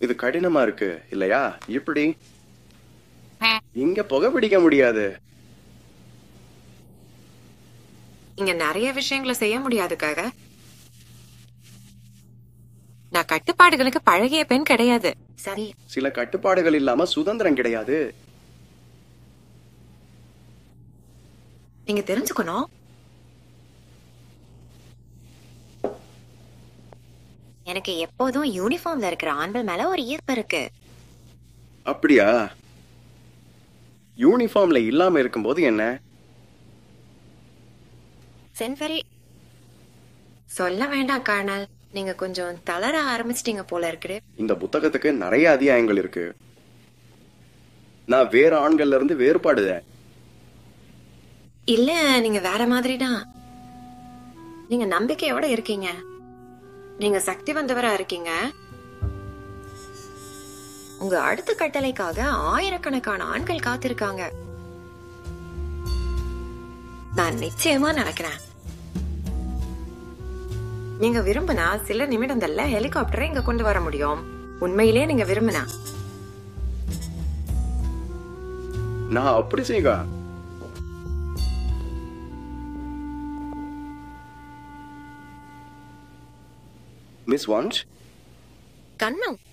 இது கடினமா இருக்கு இல்லையா இப்படி இங்க புகை பிடிக்க முடியாது இங்க நிறைய விஷயங்களை செய்ய முடியாதுக்காக நான் கட்டுப்பாடுகளுக்கு பழகிய பெண் கிடையாது சரி சில கட்டுப்பாடுகள் இல்லாம சுதந்திரம் கிடையாது நீங்க தெரிஞ்சுக்கணும் எனக்கு எப்போதும் யூனிஃபார்ம்ல இருக்கிற ஆண்கள் மேல ஒரு ஈர்ப்பு இருக்கு அப்படியா யூனிஃபார்ம்ல இல்லாம இருக்கும்போது என்ன சென்வரி சொல்ல வேண்டாம் கர்னல் நீங்க கொஞ்சம் தளர ஆரம்பிச்சிட்டீங்க போல இருக்குது இந்த புத்தகத்துக்கு நிறைய அத்தியாயங்கள் இருக்கு நான் வேற ஆண்கள்ல இருந்து வேறுபாடுதேன் இல்ல நீங்க வேற மாதிரி தான் நீங்க நம்பிக்கையோட இருக்கீங்க நீங்க சக்தி வந்தவரா இருக்கீங்க உங்க அடுத்த கட்டளைக்காக ஆயிரக்கணக்கான ஆண்கள் காத்திருக்காங்க நான் நிச்சயமா நடக்கிறேன் நீங்க விரும்பினா சில நிமிடங்கள்ல ஹெலிகாப்டரை இங்க கொண்டு வர முடியும் உண்மையிலே நீங்க விரும்பினா நான் அப்படி செய்க மிஸ் வான்ஸ் கண்ணம்